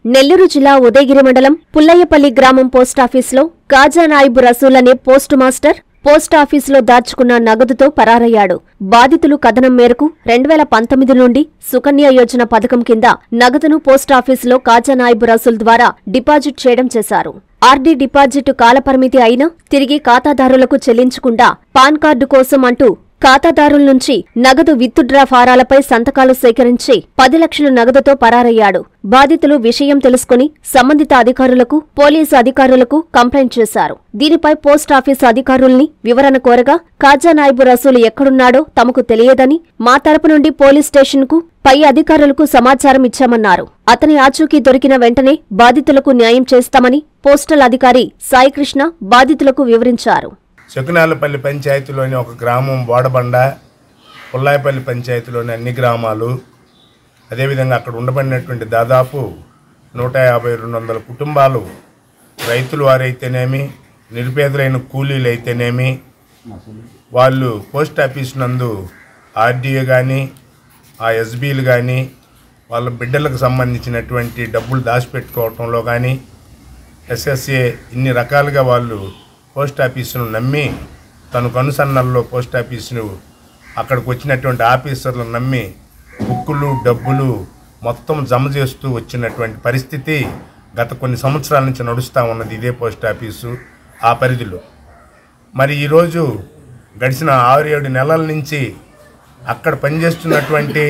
నెల్లూరు జిల్లా ఉదయగిరి మండలం పుల్లయ్యపల్లి గ్రామం పోస్టాఫీసులో కాజా నాయిబు రసూల్ అనే పోస్టు మాస్టర్ పోస్టాఫీసులో దాచుకున్న నగదుతో పరారయ్యాడు బాధితులు కథనం మేరకు రెండు వేల పంతొమ్మిది నుండి సుకన్య యోజన పథకం కింద నగదును పోస్టాఫీసులో కాజా నాయిబు రసూల్ ద్వారా డిపాజిట్ చేయడం చేశారు ఆర్డీ డిపాజిట్ కాలపరిమితి అయినా తిరిగి ఖాతాదారులకు చెల్లించకుండా పాన్ కార్డు కోసం అంటూ ఖాతాదారుల నుంచి నగదు విత్డ్రా ఫారాలపై సంతకాలు సేకరించి పది లక్షల నగదుతో పరారయ్యాడు బాధితులు విషయం తెలుసుకుని సంబంధిత అధికారులకు పోలీసు అధికారులకు కంప్లైంట్ చేశారు దీనిపై పోస్టాఫీసు అధికారుల్ని వివరణ కోరగా కాజా నాయబు రసూలు ఎక్కడున్నాడో తమకు తెలియదని మా తరపు నుండి పోలీస్ స్టేషన్కు పై అధికారులకు సమాచారం ఇచ్చామన్నారు అతని ఆచూకీ దొరికిన వెంటనే బాధితులకు న్యాయం చేస్తామని పోస్టల్ అధికారి సాయికృష్ణ బాధితులకు వివరించారు శకునాలపల్లి పంచాయతీలోని ఒక గ్రామం బోడబండ పుల్లాయపల్లి పంచాయతీలోని అన్ని గ్రామాలు అదేవిధంగా అక్కడ ఉండబడినటువంటి దాదాపు నూట యాభై రెండు వందల కుటుంబాలు రైతులు వారైతేనేమి నిరుపేదలైన కూలీలు అయితేనేమి వాళ్ళు పోస్ట్ ఆఫీస్ నందు ఆర్డీఏ కానీ ఆ ఎస్బీలు కానీ వాళ్ళ బిడ్డలకు సంబంధించినటువంటి డబ్బులు దాచిపెట్టుకోవటంలో కానీ ఎస్ఎస్ఏ ఇన్ని రకాలుగా వాళ్ళు పోస్ట్ ఆఫీసును నమ్మి తను కనుసన్నల్లో పోస్ట్ ఆఫీసును అక్కడికి వచ్చినటువంటి ఆఫీసర్లను నమ్మి బుక్కులు డబ్బులు మొత్తం జమ చేస్తూ వచ్చినటువంటి పరిస్థితి గత కొన్ని సంవత్సరాల నుంచి నడుస్తూ ఉన్నది ఇదే పోస్ట్ ఆఫీసు ఆ పరిధిలో మరి ఈరోజు గడిచిన ఆరు ఏడు నెలల నుంచి అక్కడ పనిచేస్తున్నటువంటి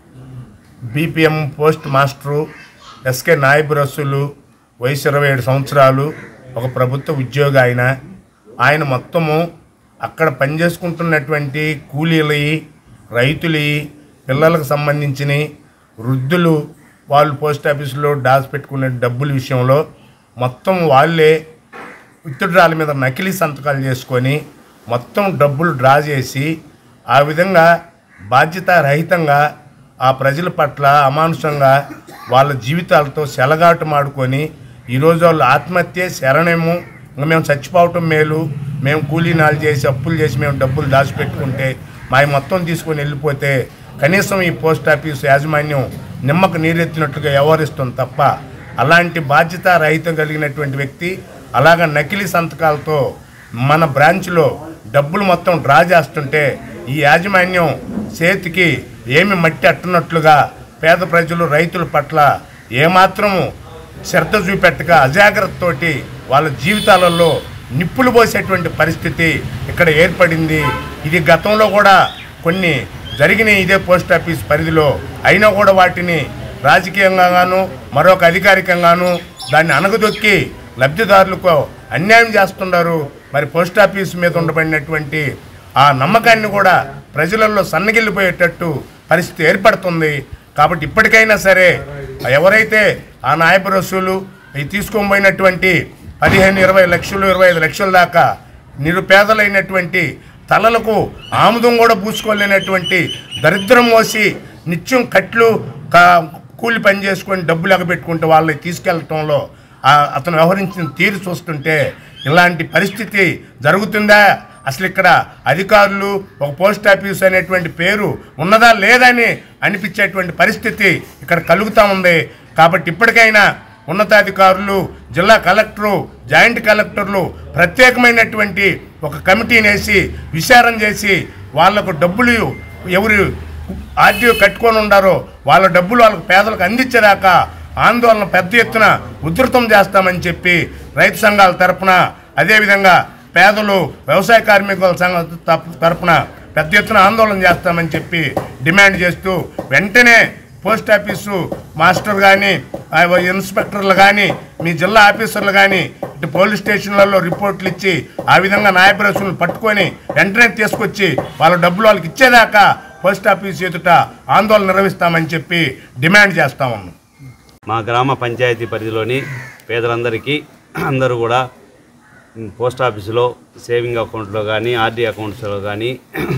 BPM post master SK Nayab Rasul వయసు ఇరవై ఏడు సంవత్సరాలు ఒక ప్రభుత్వ ఉద్యోగి ఆయన ఆయన మొత్తము అక్కడ పనిచేసుకుంటున్నటువంటి కూలీలవి రైతులవి పిల్లలకు సంబంధించిన వృద్ధులు వాళ్ళు పోస్ట్ ఆఫీసులో డాస్ పెట్టుకునే డబ్బుల విషయంలో మొత్తం వాళ్ళే విత్డ్రాల మీద నకిలీ సంతకాలు చేసుకొని మొత్తం డబ్బులు డ్రా చేసి ఆ విధంగా బాధ్యతారహితంగా ఆ ప్రజల పట్ల అమానుషంగా వాళ్ళ జీవితాలతో సెలగాటమాడుకొని ఈరోజు వాళ్ళు ఆత్మహత్య శరణేమో ఇంకా మేము చచ్చిపోవటం మేలు మేము కూలీనాలు చేసి అప్పులు చేసి మేము డబ్బులు దాచిపెట్టుకుంటే మా మొత్తం తీసుకొని వెళ్ళిపోతే కనీసం ఈ పోస్ట్ ఆఫీస్ యాజమాన్యం నిమ్మకు నీరెత్తినట్లుగా వ్యవహరిస్తుంది తప్ప అలాంటి బాధ్యత రహితం కలిగినటువంటి వ్యక్తి అలాగ నకిలీ సంతకాలతో మన బ్రాంచ్లో డబ్బులు మొత్తం డ్రా చేస్తుంటే ఈ యాజమాన్యం చేతికి ఏమి మట్టి అట్టునట్లుగా పేద ప్రజలు రైతుల పట్ల ఏమాత్రము శ్రద్ధ చూపెట్టక అజాగ్రత్తతోటి వాళ్ళ జీవితాలలో నిప్పులు పోసేటువంటి పరిస్థితి ఇక్కడ ఏర్పడింది ఇది గతంలో కూడా కొన్ని జరిగినాయి ఇదే పోస్ట్ ఆఫీస్ పరిధిలో అయినా కూడా వాటిని రాజకీయంగాను మరొక అధికారికంగాను దాన్ని అనగదొక్కి లబ్ధిదారులకు అన్యాయం చేస్తున్నారు మరి పోస్ట్ ఆఫీస్ మీద ఉండబడినటువంటి ఆ నమ్మకాన్ని కూడా ప్రజలలో సన్నగిల్లిపోయేటట్టు పరిస్థితి ఏర్పడుతుంది కాబట్టి ఇప్పటికైనా సరే ఎవరైతే ఆ నాయపు రసూలు ఈ తీసుకొని పోయినటువంటి పదిహేను ఇరవై లక్షలు ఇరవై ఐదు లక్షల దాకా నిరుపేదలైనటువంటి తలలకు ఆముదం కూడా పూసుకోలేనటువంటి దరిద్రం మోసి నిత్యం కట్లు కా- కూలి పని చేసుకొని డబ్బులు ఎగబెట్టుకుంటూ వాళ్ళని తీసుకెళ్ళటంలో ఆ- అతను వ్యవహరించిన తీరు చూస్తుంటే ఇలాంటి పరిస్థితి జరుగుతుందా అసలు ఇక్కడ అధికారులు ఒక పోస్ట్ ఆఫీస్ అనేటువంటి పేరు ఉన్నదా లేదని అనిపించేటువంటి పరిస్థితి ఇక్కడ కలుగుతూ ఉంది కాబట్టి ఇప్పటికైనా ఉన్నతాధికారులు జిల్లా కలెక్టరు జాయింట్ కలెక్టర్లు ప్రత్యేకమైనటువంటి ఒక కమిటీని వేసి విచారణ చేసి వాళ్లకు డబ్బులు ఎవరు ఆర్డీఓ కట్టుకొని ఉండారో వాళ్ళ డబ్బులు వాళ్ళకు పేదలకు అందించేదాకా ఆందోళన పెద్ద ఎత్తున ఉధృతం చేస్తామని చెప్పి రైతు సంఘాల తరపున అదేవిధంగా పేదలు వ్యవసాయ కార్మికుల సంఘం తప్- తరపున పెద్ద ఎత్తున ఆందోళన చేస్తామని చెప్పి డిమాండ్ చేస్తూ వెంటనే పోస్ట్ ఆఫీసు మాస్టర్ కానీ ఇన్స్పెక్టర్లు కానీ మీ జిల్లా ఆఫీసర్లు కానీ ఇటు పోలీస్ స్టేషన్లలో రిపోర్ట్లు ఇచ్చి ఆ విధంగా న్యాయప్రసులను పట్టుకొని వెంటనే తీసుకొచ్చి వాళ్ళ డబ్బులు వాళ్ళకి ఇచ్చేదాకా పోస్ట్ ఆఫీస్ ఎదుట ఆందోళన నిర్వహిస్తామని చెప్పి డిమాండ్ చేస్తా ఉన్నాం మా గ్రామ పంచాయతీ పరిధిలోని పేదలందరికీ అందరూ కూడా ఉమ్, పోస్ట్ ఆఫీసులో సేవింగ్ అకౌంట్లో కానీ ఆర్డీ అకౌంట్స్లో కానీ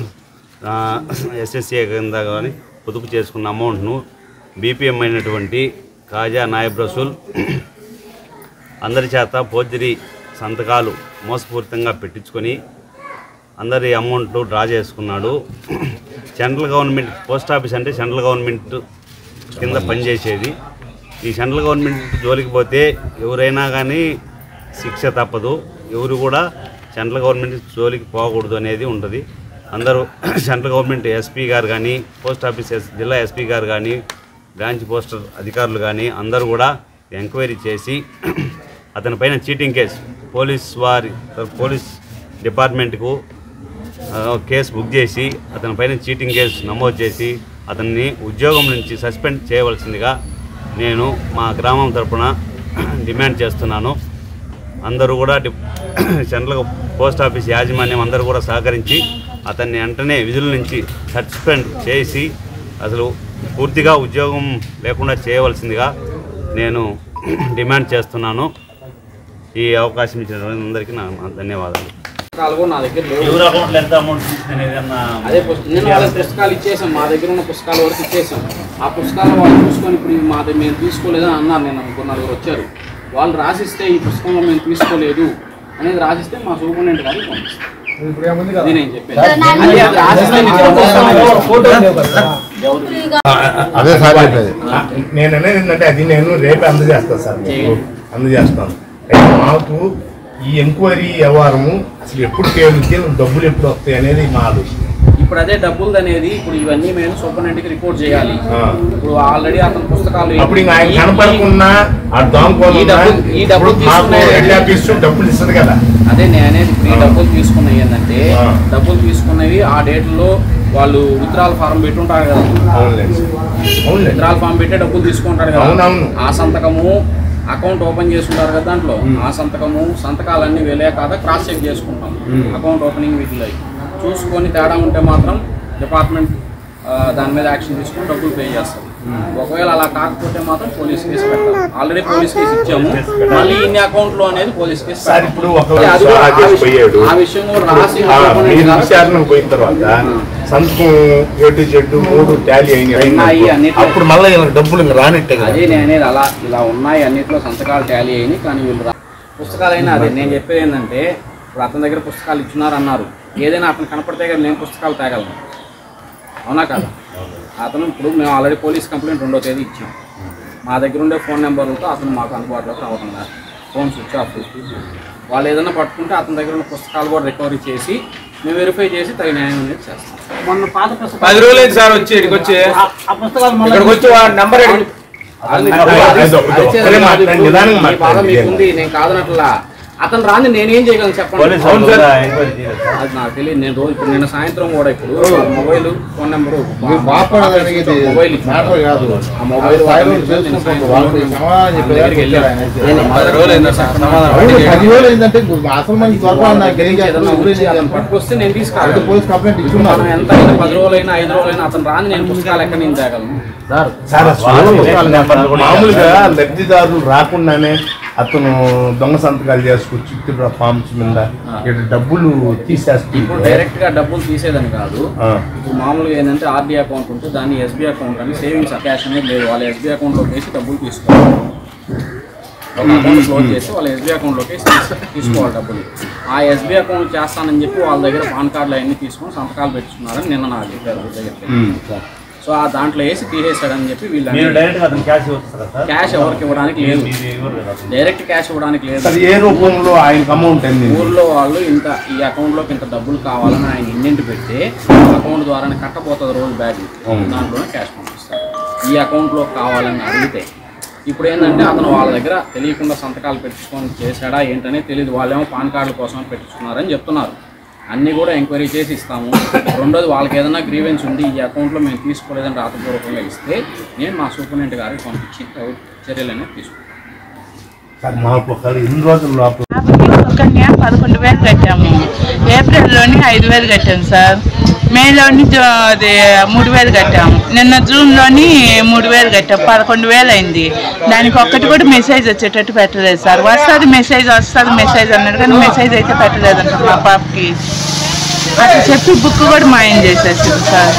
ఎస్ఎస్ఏ కింద కానీ పొదుపు చేసుకున్న అమౌంట్ను బీపీఎం అయినటువంటి కాజా నాయబ్ రసూల్ అందరి చేత పోర్జరీ సంతకాలు మోసపూరితంగా పెట్టించుకొని అందరి అమౌంట్లు డ్రా చేసుకున్నాడు సెంట్రల్ గవర్నమెంట్ పోస్ట్ ఆఫీస్ అంటే సెంట్రల్ గవర్నమెంట్ కింద పనిచేసేది ఈ సెంట్రల్ గవర్నమెంట్ జోలికి పోతే ఎవరైనా కానీ శిక్ష తప్పదు ఎవరు కూడా సెంట్రల్ గవర్నమెంట్ జోలికి పోకూడదు అనేది ఉంటుంది అందరూ సెంట్రల్ గవర్నమెంట్ ఎస్పీ గారు కానీ పోస్ట్ ఆఫీస్ ఎస్ జిల్లా ఎస్పీ గారు కానీ బ్రాంచ్ పోస్టర్ అధికారులు కానీ అందరూ కూడా ఎంక్వైరీ చేసి అతని పైన చీటింగ్ కేసు పోలీస్ వారి పోలీస్ డిపార్ట్మెంట్కు ఆ, కేసు బుక్ చేసి అతని పైన చీటింగ్ కేసు నమోదు చేసి అతన్ని ఉద్యోగం నుంచి సస్పెండ్ చేయవలసిందిగా నేను మా గ్రామం తరపున డిమాండ్ చేస్తున్నాను అందరూ కూడా డి- సెంట్రల్ పోస్ట్ ఆఫీస్ యాజమాన్యం అందరూ కూడా సహకరించి అతన్ని వెంటనే విధుల నుంచి సస్పెండ్ చేసి అసలు పూర్తిగా ఉద్యోగం లేకుండా చేయవలసిందిగా నేను డిమాండ్ చేస్తున్నాను ఈ అవకాశం ఇచ్చిన అందరికీ నా నా ధన్యవాదాలు పుస్తకాలు కూడా నా దగ్గర లేవు ఎవరి అకౌంట్లో ఎంత అమౌంట్ తీసుకునేది అన్న అదే పుస్తకం నేను వాళ్ళ పుస్తకాలు ఇచ్చేసాం మా దగ్గర ఉన్న పుస్తకాల వరకు ఇచ్చేసాం ఆ పుస్తకాలు వాళ్ళు చూసుకొని ఇప్పుడు ఇవి మా దగ్గర మేము తీసుకోలేదని అన్నారు నేను ఇంకో నలుగురు వచ్చారు వాళ్ళు రాసిస్తే ఈ పుస్తకంలో మేము తీసుకోలేదు అనేది రాసిస్తే మా సూపరింటెండెంట్ గారికి పంపిస్తాం అది నేను చెప్పేది అది అది రాసిస్తే నిజం పుస్తకంలో ఎవరు అదే సార్ చెప్పేది నేను అనేది ఏంటంటే అది నేను రేపే అందజేస్తాను సార్ మీకు అందజేస్తాను అయితే మాకు ఈ ఎంక్వైరీ వ్యవహారము అసలు ఎప్పుడు తేలితే డబ్బులు ఎప్పుడు వస్తాయి అనేది మా ఆలోచన ఇప్పుడు అదే డబ్బులు అనేది ఇప్పుడు ఇవన్నీ మేము సూపరింటెండెంట్కి రిపోర్ట్ చేయాలి ఆ. ఇప్పుడు ఆల్రెడీ అతని పుస్తకాలు అప్పుడు ఇంకా ఆయన ఈ- కనపడకున్నా ఆ ఈ దాంకోనున్నా డబ్బులు- ఈ డబ్బులు ఇప్పుడు మాకు తీసుకునే- హెడ్ ఆఫీస్ డబ్బులు ఇస్తుంది కదా అదే నేను అనేది ఇప్పుడు ఈ డబ్బులు తీసుకున్నవి ఏంటంటే ఆ. డబ్బులు తీసుకున్నవి ఆ డేట్లో వాళ్ళు విత్రాల ఫారం పెట్టుంటారు కదా అవునులేండి సార్. అవునులేండి విత్రాల ఫారం పెట్టే డబ్బులు తీసుకుంటారు కదా అవునవును. ఆ సంతకము అకౌంట్ ఓపెన్ చేసుకుంటారు కదా దాంట్లో ఆ సంతకము సంతకాలన్నీ వెళ్ళే కాదా క్రాస్ చెక్ చేసుకుంటాం అకౌంట్ ఓపెనింగ్ వీటిలో చూసుకొని తేడా ఉంటే మాత్రం డిపార్ట్మెంట్ ఆ, దాని మీద యాక్షన్ తీసుకొని డబ్బులు పే చేస్తుంది ఒకవేళ అలా కాకపోతే మాత్రం పోలీస్ కేసు పెట్టాలి ఆల్రెడీ పోలీస్ కేసు ఇచ్చాము మళ్ళీ ఇన్ని అకౌంట్ లో అనేది పోలీస్ కేసు సార్ పెట్టాలి. ఇప్పుడు ఒకవేళ అది కూడా ఆ రాజేష్ విషయం- పోయాడు ఆ విషయం కూడా రాసి ఆ, opponent మీరు రాసి- విచారణకు పోయిన తర్వాత సంతకం ఏటు చెట్టు మూడు టాలీ అయినాయి ఉన్నాయి, అన్నిట్లో- అప్పుడు మళ్ళీ వీళ్ళకి డబ్బులు ఇంకా రానట్టే కదా అదే నేను అనేది అలా ఇలా ఉన్నాయి అన్నిట్లో సంతకాలు టాలీ అయినాయి కానీ వీళ్ళు రా- పుస్తకాలైనా అదే నేను చెప్పేది ఏంటంటే ఇప్పుడు అతని దగ్గర పుస్తకాలు ఇచ్చున్నారు అన్నారు ఏదైనా అతను కనపడితే కదా నేను పుస్తకాలు తేగలను అవునా కదా అతను ఇప్పుడు మేము ఆల్రెడీ పోలీస్ కంప్లైంట్ రెండో తేదీ ఇచ్చాం మా దగ్గర ఉండే ఫోన్ నెంబర్లతో అతను మాకు అందుబాటులోకి రావడం లేదు ఫోన్ స్విచ్ ఆఫ్ వాళ్ళు ఏదైనా పట్టుకుంటే అతని దగ్గర ఉన్న పుస్తకాలు కూడా రికవరీ చేసి మేము వెరిఫై చేసి తగిన న్యాయం అనేది చేస్తాం మొన్న పాత పుస్తకాలు పది రోజులైంది సార్ వచ్చి ఇక్కడికి వచ్చి ఆ- ఆ పుస్తకాలు మళ్ళీ ఇక్కడికి వచ్చి వాడి నంబర్ అడిగి అది- అది- అది- అది- అది ఒక్కరే చేయాలి. మాట్లాడండి, నిదానంగా మీ బాధ మాట్లాడండి. మీకుంది నేను కాదనట్లా అతను రాని నేనేం చేయగలను చెప్పండి పోలీసు వాళ్ళు కూడా ఎంక్వైరీ చేయలేదు సార్. అది నాకు తెలియదు నేను రోజు ఇప్పుడు నిన్న సాయంత్రం కూడా ఇప్పుడు మొబైల్ ఫోన్ నెంబరు బాపడడానికి మొబైల్ ఇచ్చాను. మ్యాటర్ కాదు ఆ మొబైల్ ఫైల్ వాడిని నిన్న చేసుకుంటారు సాయంత్రం వాళ్ళు నేను సమాధానం చెప్పేదానికి దగ్గరికి వెళ్ళాను. వచ్చారు ఆయన. నేను పది రోజులు అయిందా సార్ సమాధానం అవును, అడిగి పది రోజులు ఏంటంటే అసలు మనకి దొరకాలి నాకు తెలియదు ఏదన్నా వచ్చి అతను పట్టుకొస్తే నేను అయితే తీసుకురాను పోలీస్ కంప్లైంట్ మనం ఇచ్చున్నారు ఎంత అయినా పది రోజులైనా ఐదు రోజులైనా అతను రాని నేను పుస్తకాలు ఎక్కడి నుంచి తేగలను సార్ అసలు మామూలుగా లబ్ధిదారులు రాకుండానే అతను దొంగ సంతకాలు చేసుకొచ్చి చిత్తూరు ఫార్మ్స్ మీద ఇక్కడ డబ్బులు ఇప్పుడు తీసేస్తుంది డైరెక్ట్ గా డబ్బులు తీసేదని కాదు ఆ. ఇప్పుడు మామూలుగా ఏంటంటే ఆర్డీ అకౌంట్ ఉంటే దాన్ని ఎస్బీ అకౌంట్ అని సేవింగ్స్ క్యాష్ అనేది లేదు వాళ్ళ ఎస్బీ అకౌంట్లోకి వేసి డబ్బులు తీసుకోవాలి ఒక అకౌంట్ క్లోజ్ చేసి వాళ్ళ ఎస్బీ అకౌంట్లోకి వేసి తీసు- తీసుకోవాలి డబ్బులు ఆ ఎస్బీ అకౌంట్ చేస్తానని చెప్పి వాళ్ళ దగ్గర పాన్ కార్డులు అవన్నీ తీసుకొని సంతకాలు పెట్టుకున్నారని నిన్న నాకు చెప్పారు వాళ్ళ దగ్గర సో ఆ దాంట్లో వేసి తీసేశాడని చెప్పి మీరు వీళ్ళు డైరెక్ట్గా అతను క్యాష్ ఇవ్వచ్చు సార్ క్యాష్ ఎవరికి ఇవ్వడానికి లేదు మీరు ఇవ్వరు కదా అతను. డైరెక్ట్ క్యాష్ ఇవ్వడానికి లేదు అది ఏ రూపంలో ఆయనకు అమౌంట్ అంది ఊర్లో వాళ్ళు ఇంత ఈ అకౌంట్లోకి ఇంత డబ్బులు కావాలని ఆయన ఇండెంట్ పెడితే అకౌంట్ ద్వారానే కట్టబోతుంది రోజు బ్యాగ్ దాంట్లోనే క్యాష్ పంపిస్తారు ఈ అకౌంట్లో కావాలని అడిగితే ఇప్పుడు ఏంటంటే అతను వాళ్ళ దగ్గర తెలియకుండా సంతకాలు పెట్టించుకొని చేశాడా ఏంటనే తెలియదు వాళ్ళేమో పాన్ కార్డుల కోసం పెట్టించుకున్నారని చెప్తున్నారు అన్నీ కూడా ఎంక్వైరీ చేసి ఇస్తాము రెండోది వాళ్ళకి ఏదైనా గ్రీవెన్స్ ఉంది ఈ అకౌంట్లో మేము తీసుకోలేదని రాతపూర్వకంగా ఇస్తే నేను మా సూపరింటెండెంట్ గారికి పంపించి చర్యలు అనేది తీసుకుంటాను సార్ మాకు ఒక ఎన్ని రోజుల లోపల కన్యా పదకొండు వేలు కట్టాము ఏప్రిల్లోని ఐదు వేలు కట్టాము సార్ మేలోని జూ- అది మూడు వేలు కట్టాము నిన్న జూన్లోని మూడు వేలు కట్టాము పదకొండు వేలు అయింది దానికి ఒక్కటి కూడా మెసేజ్ వచ్చేటట్టు పెట్టలేదు సార్ వస్తుంది మెసేజ్ వస్తుంది మెసేజ్ అన్నాడు కానీ మెసేజ్ అయితే పెట్టలేదంట మా పాపకి అట్లా చెప్పి బుక్ కూడా మాయం చేసేసింది సార్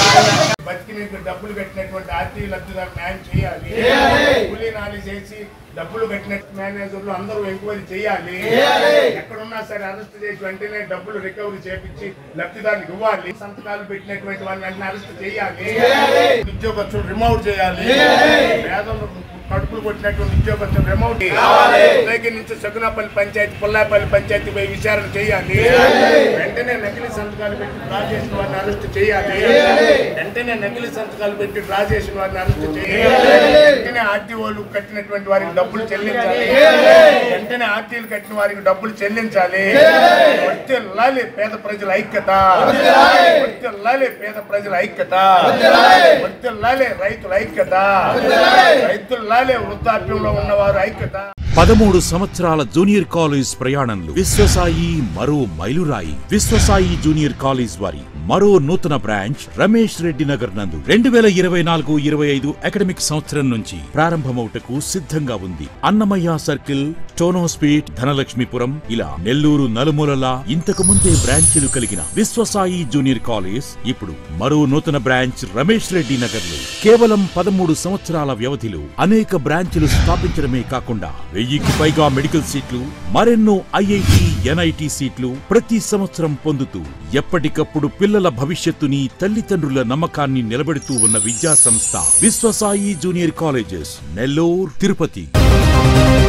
బతికి నీకు డబ్బులు కట్టినటువంటి ఆర్టీ లబ్ధిదారు న్యాయం చేయాలి కూలీ నాలి చేసి డబ్బులు కట్టిన మేనేజర్లు అందరూ ఎంక్వైరీ చేయాలి ఎక్కడున్నా సరే అరెస్ట్ చేసి వెంటనే డబ్బులు రికవరీ చేపించి లబ్ధిదారులకు ఇవ్వాలి సంతకాలు పెట్టినటువంటి వారిని వెంటనే అరెస్ట్ చేయాలి ఉద్యోగస్తులు రిమౌవ్ చేయాలి పేదలు కడుపులు కొట్టినటువంటి ఉద్యోగస్తులు రిమౌవ్ దగ్గర నుంచి సగునాపల్లి పంచాయతీ పుల్లాపల్లి పంచాయతీ పోయి విచారణ చేయాలి వెంటనే నకిలీ సంతకాలు పెట్టి డ్రా చేసిన వారిని అరెస్ట్ చేయాలి వెంటనే నకిలీ సంతకాలు పెట్టి డ్రా చేసిన వారిని అరెస్ట్ చేయాలి వెంటనే ఆర్టీఓలు కట్టినటువంటి వారికి డబ్బులు చెల్లించాలి వెంటనే ఆర్టీలు కట్టిన వారికి డబ్బులు చెల్లించాలి వర్తిల్లాలి పేద ప్రజల ఐక్యత వర్తిల్లాలి పేద ప్రజల ఐక్యత వర్తిల్లాలి రైతుల ఐక్యత రైతుల్లాలే వృద్ధాప్యంలో ఉన్నవారు ఐక్యత పదమూడు సంవత్సరాల జూనియర్ కాలేజ్ ప్రయాణంలో విశ్వసాయి మరో మైలురాయి విశ్వసాయి జూనియర్ కాలేజ్ వారి మరో నూతన బ్రాంచ్ రమేష్ రెడ్డి నగర్ నందు రెండు వేల ఇరవై నాలుగు ఇరవై ఐదు అకాడమిక్ సంవత్సరం నుంచి ప్రారంభమవుటకు సిద్ధంగా ఉంది అన్నమయ్య సర్కిల్ టోనోస్పీట్ ధనలక్ష్మీపురం ఇలా నెల్లూరు నలుమూలలా ఇంతకు ముందే బ్రాంచీలు కలిగిన విశ్వసాయి జూనియర్ కాలేజ్ ఇప్పుడు మరో నూతన బ్రాంచ్ రమేష్ రెడ్డి నగర్ లో కేవలం పదమూడు సంవత్సరాల వ్యవధిలో అనేక బ్రాంచ్లు స్థాపించడమే కాకుండా వెయ్యికి పైగా మెడికల్ సీట్లు మరెన్నో ఐఐటి ఎన్ఐటి సీట్లు ప్రతి సంవత్సరం పొందుతూ ఎప్పటికప్పుడు పిల్లల భవిష్యత్తుని తల్లిదండ్రుల నమ్మకాన్ని నిలబెడుతూ ఉన్న విద్యా సంస్థ విశ్వసాయి జూనియర్ కాలేజెస్ నెల్లూరు తిరుపతి